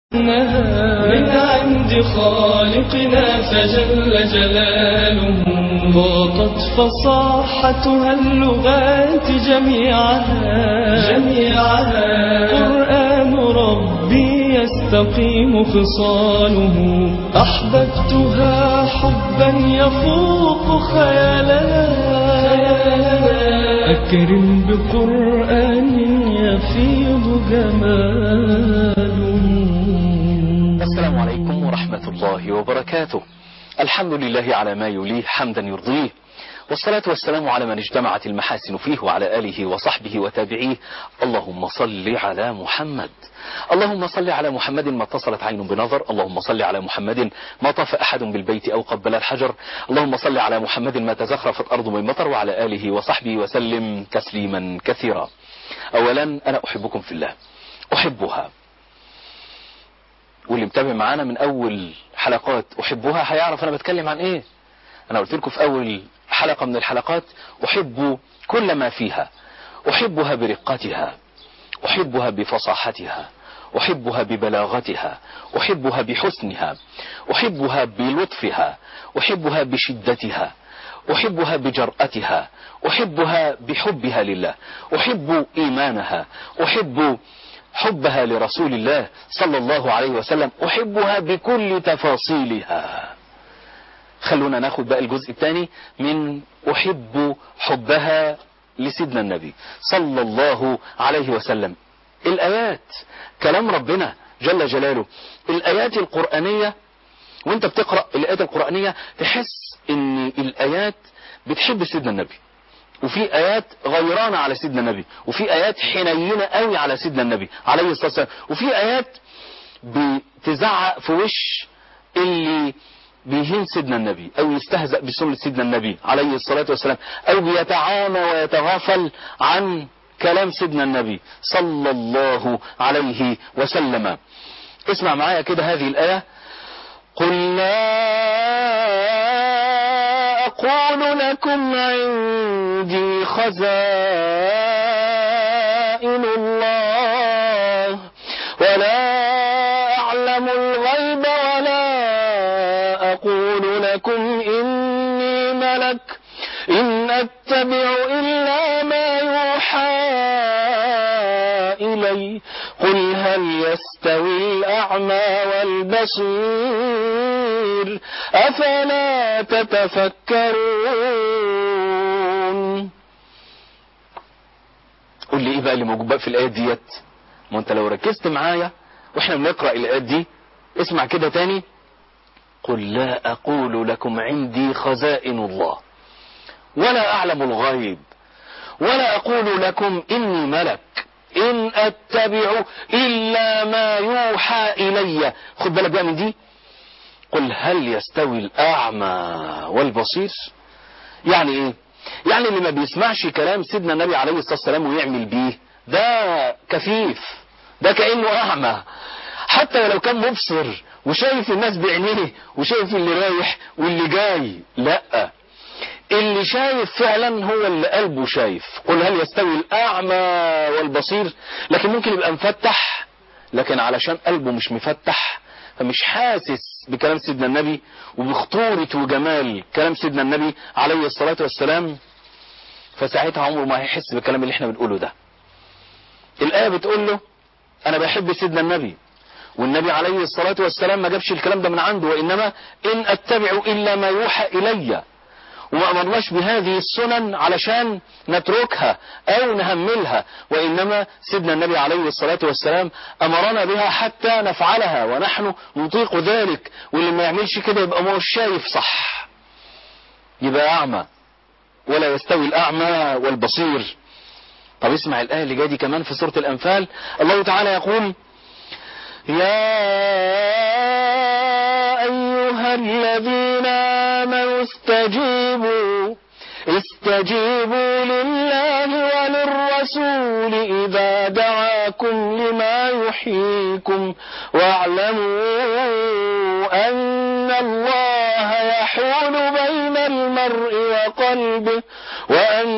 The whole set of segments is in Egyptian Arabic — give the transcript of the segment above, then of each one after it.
من عند خالقنا فجل جلاله ضاقت فصاحتها اللغات جميعها جميعها قرآن ربي يستقيم خصاله أحببتها حبا يفوق خيالنا أكرم بقرآن يفيض جماله السلام عليكم ورحمة الله وبركاته الحمد لله على ما يليه حمدا يرضيه والصلاة والسلام على من اجتمعت المحاسن فيه وعلى آله وصحبه وتابعيه اللهم صل على محمد اللهم صل على محمد ما اتصلت عين بنظر اللهم صل على محمد ما طاف أحد بالبيت أو قبل الحجر اللهم صل على محمد ما تزخرفت أرض من مطر وعلى آله وصحبه وسلم تسليما كثيرا أولا أنا أحبكم في الله أحبها واللي متابع معانا من اول حلقات احبها هيعرف انا بتكلم عن ايه انا قلت لكم في اول حلقة من الحلقات احب كل ما فيها احبها برقتها احبها بفصاحتها احبها ببلاغتها احبها بحسنها احبها بلطفها احبها بشدتها احبها بجرأتها احبها بحبها لله احب ايمانها احب حبها لرسول الله صلى الله عليه وسلم أحبها بكل تفاصيلها خلونا ناخد بقى الجزء الثاني من أحب حبها لسيدنا النبي صلى الله عليه وسلم الآيات كلام ربنا جل جلاله الآيات القرآنية وانت بتقرأ الآيات القرآنية تحس ان الآيات بتحب سيدنا النبي وفي ايات غيرانة على سيدنا النبي وفي ايات حنينة قوي على سيدنا النبي عليه الصلاة والسلام وفي ايات بتزعق في وش اللي بيهين سيدنا النبي او يستهزأ بسنة سيدنا النبي عليه الصلاة والسلام او بيتعامى ويتغافل عن كلام سيدنا النبي صلى الله عليه وسلم اسمع معايا كده هذه الآية قل لا أقول لكم عندي خزائن الله ولا أعلم الغيب ولا أقول لكم إني ملك إن أتبع إلا ما يوحى إلي قل هل يستوي الأعمى والبصير أفلا تتفكرون قل لي ايه بقى اللي موجود بقى في الايات ديت ما انت لو ركزت معايا واحنا بنقرا الايات دي اسمع كده تاني قل لا اقول لكم عندي خزائن الله ولا اعلم الغيب ولا اقول لكم اني ملك ان اتبع الا ما يوحى الي خد بالك بقى من دي قل هل يستوي الاعمى والبصير يعني ايه يعني اللي ما بيسمعش كلام سيدنا النبي عليه الصلاة والسلام ويعمل بيه ده كفيف ده كأنه اعمى حتى ولو كان مبصر وشايف الناس بعينيه وشايف اللي رايح واللي جاي لا اللي شايف فعلا هو اللي قلبه شايف قل هل يستوي الأعمى والبصير لكن ممكن يبقى مفتح لكن علشان قلبه مش مفتح فمش حاسس بكلام سيدنا النبي وبخطورة وجمال كلام سيدنا النبي عليه الصلاة والسلام فساعتها عمره ما هيحس بالكلام اللي احنا بنقوله ده الآية بتقول له أنا بحب سيدنا النبي والنبي عليه الصلاة والسلام ما جابش الكلام ده من عنده وإنما إن أتبع إلا ما يوحى إليّ وما أمرناش بهذه السنن علشان نتركها أو نهملها وإنما سيدنا النبي عليه الصلاة والسلام أمرنا بها حتى نفعلها ونحن نطيق ذلك واللي ما يعملش كده يبقى مش شايف صح يبقى أعمى ولا يستوي الأعمى والبصير طب اسمع الآية اللي جاية دي كمان في سورة الأنفال الله تعالى يقول يا أيها الذين آمنوا استجيبوا استجيبوا لله وللرسول إذا دعاكم لما يحييكم واعلموا أن الله يحول بين المرء وقلبه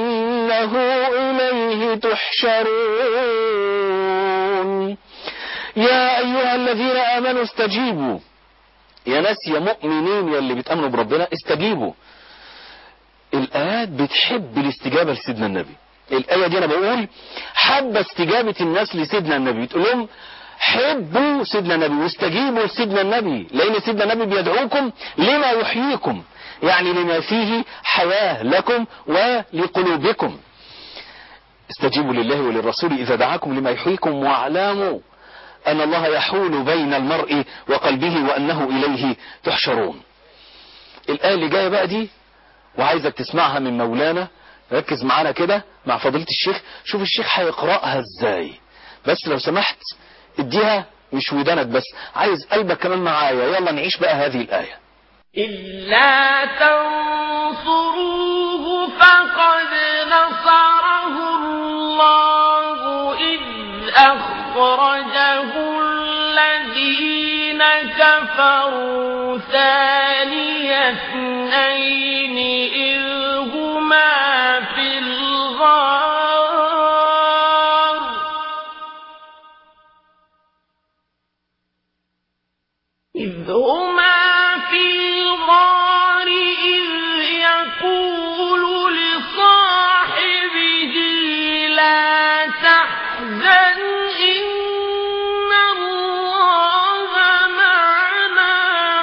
وأنه إليه تحشرون يا أيها الذين آمنوا استجيبوا يا ناس يا مؤمنين يا اللي بتأمنوا بربنا استجيبوا الآيات بتحب الاستجابة لسيدنا النبي الآية دي أنا بقول حب استجابة الناس لسيدنا النبي بتقول لهم حبوا سيدنا النبي واستجيبوا لسيدنا النبي لأن سيدنا النبي بيدعوكم لما يحييكم يعني لما فيه حياة لكم ولقلوبكم استجيبوا لله وللرسول إذا دعاكم لما يحييكم واعلموا أن الله يحول بين المرء وقلبه وأنه إليه تحشرون الآية اللي جاية بقى دي وعايزك تسمعها من مولانا ركز معانا كده مع فضيلة الشيخ شوف الشيخ هيقرأها ازاي بس لو سمحت اديها مش ودانك بس عايز قلبك كمان معايا يلا نعيش بقى هذه الآية إلا تنصروه فقد نصره الله إذ أخرجه الذين كفروا ثاني اثنين إذ هما في الغار إذ هما في الغار إذ يقول لصاحبه لا تحزن إن الله معنا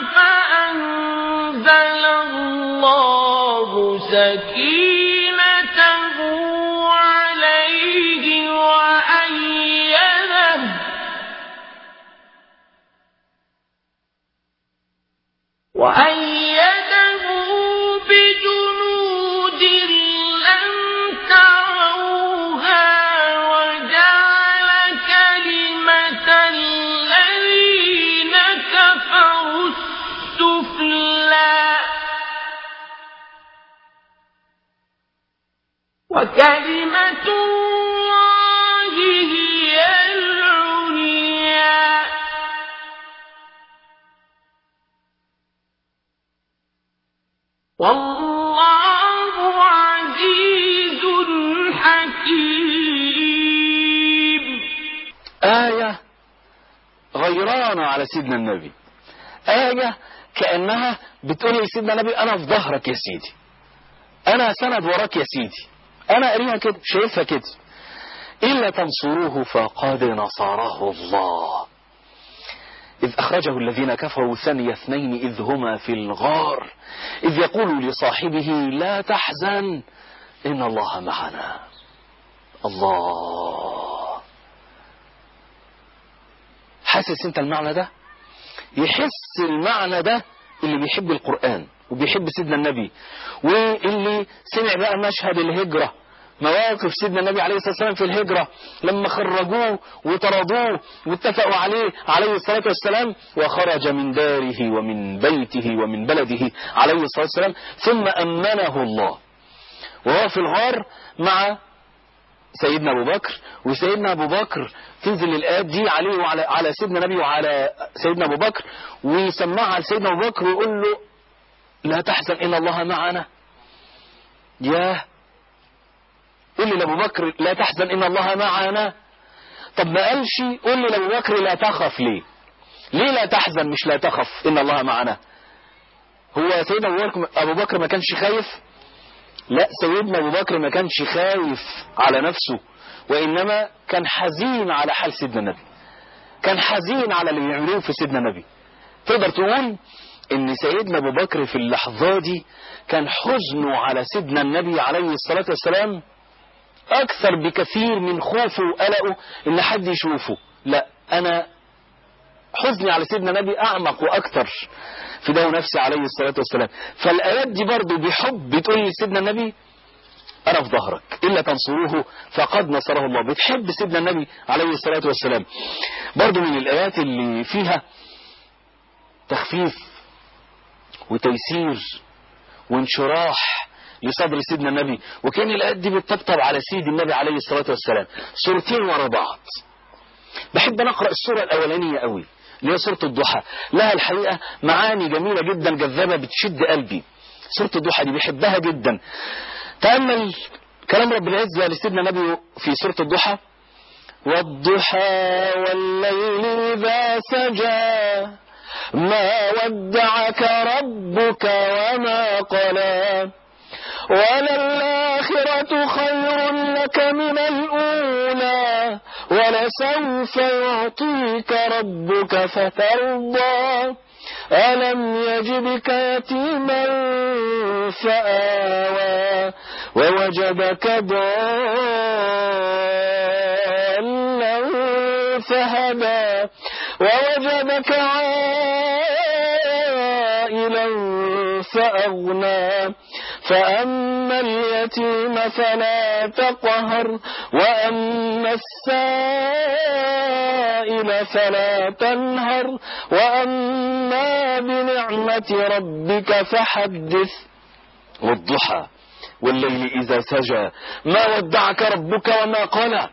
فأنزل الله سكينته عليه وأيده وأيده بجنود لم تروها وجعل كلمة الذين كفروا السفلى وكلمة الله هي العليا والله عزيز حكيم آية غيرانة على سيدنا النبي آية كأنها بتقول لسيدنا النبي أنا في ظهرك يا سيدي أنا سند وراك يا سيدي أنا قريها كده شايفها كده إلا تنصروه فقد نصره الله إذ أخرجه الذين كفروا ثاني اثنين إذ هما في الغار إذ يقول لصاحبه لا تحزن إن الله معنا الله حاسس انت المعنى ده يحس المعنى ده اللي بيحب القرآن وبيحب سيدنا النبي واللي سمع بقى مشهد الهجرة مواقف سيدنا النبي عليه الصلاة والسلام في الهجرة لما خرجوه وطردوه واتفقوا عليه عليه الصلاة والسلام وخرج من داره ومن بيته ومن بلده عليه الصلاة والسلام ثم أمنه الله وهو في الغار مع سيدنا أبو بكر وسيدنا أبو بكر تنزل الآيات دي عليه وعلى على سيدنا النبي وعلى سيدنا أبو بكر ويسمعها لسيدنا أبو بكر ويقول له لا تحزن إن الله معنا ياه قول لي لأبو بكر لا تحزن إن الله معنا طب ما قالش قول لي لأبو بكر لا تخف ليه ليه لا تحزن مش لا تخف إن الله معنا هو سيدنا أبو بكر, أبو بكر ما كانش خايف لا سيدنا أبو بكر ما كانش خايف على نفسه وإنما كان حزين على حال سيدنا النبي كان حزين على اللي بيعملوه في سيدنا النبي تقدر تقول ان سيدنا ابو بكر في اللحظة دي كان حزنه على سيدنا النبي عليه الصلاة والسلام اكثر بكثير من خوفه وقلقه ان حد يشوفه لا انا حزني على سيدنا النبي اعمق واكثر في ده نفسي عليه الصلاة والسلام فالايات دي برضو بحب بتقول لسيدنا النبي انا في ظهرك الا تنصروه فقد نصره الله بتحب سيدنا النبي عليه الصلاة والسلام برضو من الايات اللي فيها تخفيف وتيسير وانشراح لصدر سيدنا النبي وكان الآيات دي بتطبطب على سيد النبي عليه الصلاة والسلام سورتين ورا بعض بحب نقرأ السورة الأولانية قوي اللي هي سورة الضحى لها الحقيقة معاني جميلة جدا جذابة بتشد قلبي سورة الضحى دي بحبها جدا تأمل كلام رب العزة لسيدنا النبي في سورة الضحى والضحى والليل إذا سجى ما ودعك ربك وما قلى وللآخرة خير لك من الأولى ولسوف يعطيك ربك فترضى ألم يجدك يتيما فآوى ووجدك ضالا فهدى ووجدك عائلا فأغنى فأما اليتيم فلا تقهر وأما السائل فلا تنهر وأما بنعمة ربك فحدث والضحى والليل إذا سجى ما ودعك ربك وما قلى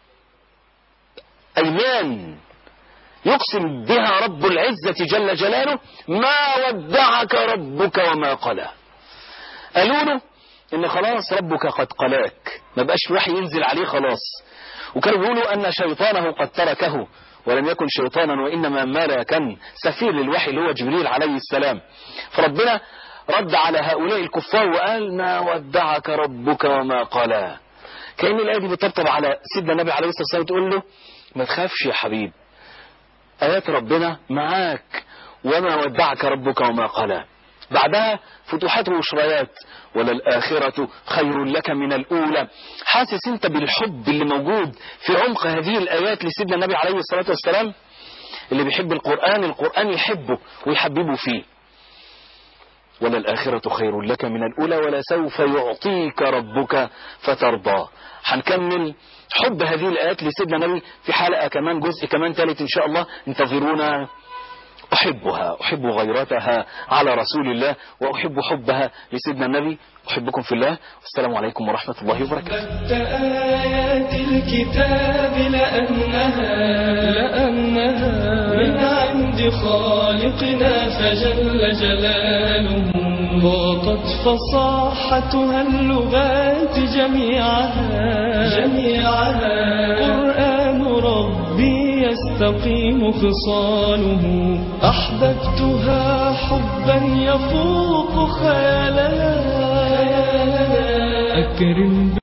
أيمان يقسم بها رب العزة جل جلاله ما ودعك ربك وما قلى قالوا له ان خلاص ربك قد قلاك ما بقاش في وحي ينزل عليه خلاص وكانوا بيقولوا ان شيطانه قد تركه ولم يكن شيطانا وانما ملكا سفير للوحي اللي هو جبريل عليه السلام فربنا رد على هؤلاء الكفار وقال ما ودعك ربك وما قلى كأن الآية دي بتطبطب على سيدنا النبي عليه الصلاة والسلام تقول له ما تخافش يا حبيب آيات ربنا معاك وما ودعك ربك وما قلى بعدها فتوحات وشريات وللآخرة خير لك من الأولى حاسس انت بالحب اللي موجود في عمق هذه الآيات لسيدنا النبي عليه الصلاة والسلام اللي بيحب القرآن القرآن يحبه ويحببه فيه وللآخرة خير لك من الأولى ولسوف يعطيك ربك فترضى هنكمل حب هذه الآيات لسيدنا النبي في حلقة كمان جزء كمان ثالث إن شاء الله انتظرونا أحبها أحب غيرتها على رسول الله وأحب حبها لسيدنا النبي أحبكم في الله والسلام عليكم ورحمة الله وبركاته بدت آيات الكتاب لأنها لأنها من عند خالقنا فجل جلاله ضاقت فصاحتها اللغات جميعها جميعها قرآن ربي يستقيم خصاله أحببتها حبا يفوق خيالها أكرم